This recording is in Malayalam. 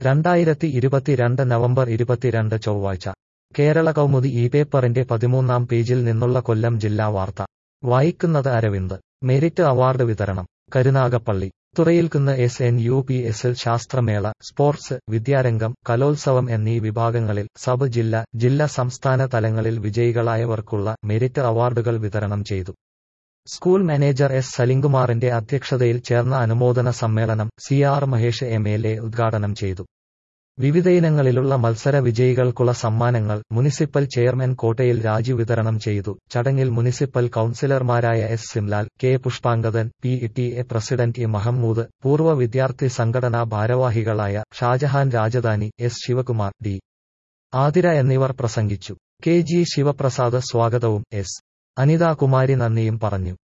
രണ്ടായിരത്തി ഇരുപത്തിരണ്ട് നവംബർ ഇരുപത്തിരണ്ട് ചൊവ്വാഴ്ച കേരള കൗമുദി ഈ പേപ്പറിന്റെ പതിമൂന്നാം പേജിൽ നിന്നുള്ള കൊല്ലം ജില്ലാ വാർത്ത വായിക്കുന്നത് അരവിന്ദ് മെരിറ്റ് അവാർഡ് വിതരണം Karunagappally Thurayilkunnu S N U P എസിൽ ശാസ്ത്രമേള സ്പോർട്സ് വിദ്യാരംഗം കലോത്സവം എന്നീ വിഭാഗങ്ങളിൽ സബ് ജില്ല ജില്ല സംസ്ഥാന തലങ്ങളിൽ വിജയികളായവർക്കുള്ള മെരിറ്റ് അവാർഡുകൾ വിതരണം ചെയ്തു സ്കൂൾ മാനേജർ എസ് സലിംകുമാറിന്റെ അധ്യക്ഷതയിൽ ചേർന്ന അനുമോദന സമ്മേളനം C R Mahesh M L A ഉദ്ഘാടനം ചെയ്തു വിവിധയിനങ്ങളിലുള്ള മത്സര വിജയികൾക്കുള്ള സമ്മാനങ്ങൾ മുനിസിപ്പൽ ചെയർമാൻ കോട്ടയിൽ രാജു വിതരണം ചെയ്തു ചടങ്ങിൽ മുനിസിപ്പൽ കൌൺസിലർമാരായ S Simlal K Pushpangadan P T A president E Mahmood പൂർവ്വ വിദ്യാർത്ഥി സംഘടനാ ഭാരവാഹികളായ ഷാജഹാൻ രാജധാനി എസ് ശിവകുമാർ ഡി ആതിര എന്നിവർ പ്രസംഗിച്ചു കെ ജി ശിവപ്രസാദ് സ്വാഗതവും എസ് അനിതാകുമാരി നന്ദിയും പറഞ്ഞു